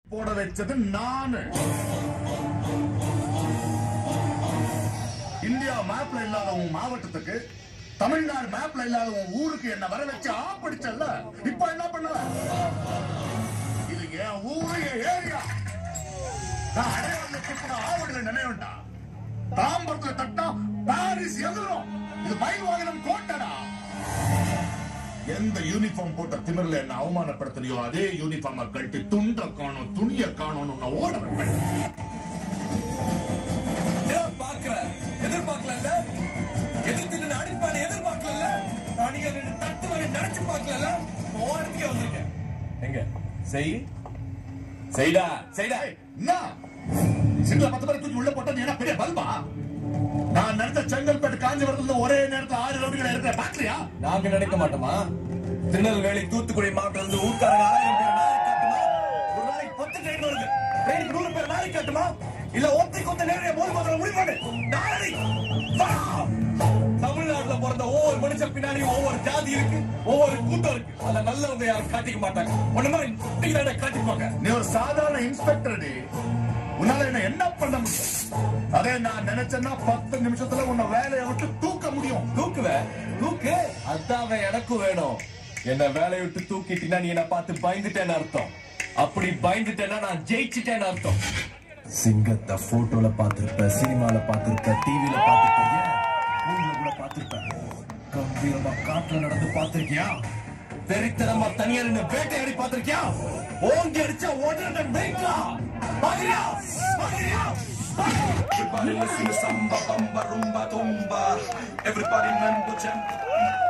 போட வச்சது நானு இந்தியா மேப்ல இல்லாத உன் மாவட்டத்துக்கு தமிழ்நாடு மேப்ல இல்லாத உன் ஊருக்கு என்ன வர வச்சு ஆப்படிச்சல்ல இப்ப என்ன பண்ண இது என் ஊரு என் ஏரியா நான் அடையாளம் துப்புன ஆவடியில நினைவுண்டா தாம்பரத்துல தட்டா பாரிஸ் எதிரும் இது மயில் வாகனம் கோட்டடா எந்த யூனிஃபார்ம் போட்ட திமிர்ல என்ன அவமானப்படுத்தலையோ அதே யூனிஃபார்ம கழட்டி துண்ட காணும் துணிய காணும் நான் ஓட வைப்பேன் ஏன் பார்க்கல எதிர்பார்க்கல எதிர்த்து அடிப்பான எதிர்பார்க்கல நான் நீங்க ரெண்டு தட்டு வரை நினைச்சு பார்க்கல ஓரத்துக்கே வந்திருக்கேன் எங்க செய் செய்டா செய்டா என்ன சிங்கள பத்து பேர் தூக்கி உள்ள போட்டா நீ என்ன பெரிய பல்பா நான் நினைச்ச செங்கல்பட்டு காஞ்சிபுரத்துல ஒரே நேரத்துல ஆறு ரவுடிகள் இருக்கிற பாக்கலையா நாங்க நினைக்க மாட்டோமா திருநெல்வேலி தூத்துக்குடி மாவட்டம் இருந்து ஊர்க்காரங்க ஆயிரம் பேர் நாளைக்கு காட்டுமா ஒரு நாளைக்கு பத்து ட்ரெயின் வருது ட்ரெயினுக்கு நூறு பேர் நாளைக்கு காட்டுமா இல்ல ஒத்தை கொத்த நேரடியா போது பார்க்கற முடிவு பண்ணு நாளை வா! தமிழ்நாட்டுல பிறந்த ஒவ்வொரு மனுஷன் பின்னாடி ஒவ்வொரு ஜாதி இருக்கு ஒவ்வொரு கூட்டம் இருக்கு அத நல்லவங்க யாரும் காட்டிக்க மாட்டாங்க ஒண்ணு மாதிரி நீங்க காட்டிப்பாங்க நீ ஒரு சாதாரண இன்ஸ்பெக்டர் டி உன்னால என்ன என்ன பண்ண முடியும் அதே நான் நினைச்சேன்னா பத்து நிமிஷத்துல உன்னை வேலையை விட்டு தூக்க முடியும் தூக்குவ தூக்கு அதான் எனக்கும் வேணும் என்ன வேலையை விட்டு தூக்கிட்டீங்கன்னா நீ என்ன பார்த்து பயந்துட்டேன்னு அர்த்தம் அப்படி பயந்துட்டேன்னா நான் ஜெயிச்சிட்டேன்னு அர்த்தம் சிங்கத்தை போட்டோல பார்த்திருப்ப சினிமால பார்த்திருப்ப டிவில பார்த்திருப்ப ஏன் ஊர்ல கூட பார்த்திருப்ப கம்பீரமா காட்டுல நடந்து பார்த்திருக்கியா வெறித்தனமா தனியா நின்னு வேட்டையாடி பார்த்திருக்கியா ஓங்கி அடிச்சா உடனே வெயிட்டா பாக்குறியா பாக்குறியா Everybody listen to samba, bamba, rumba, tumba. Everybody mambo jump.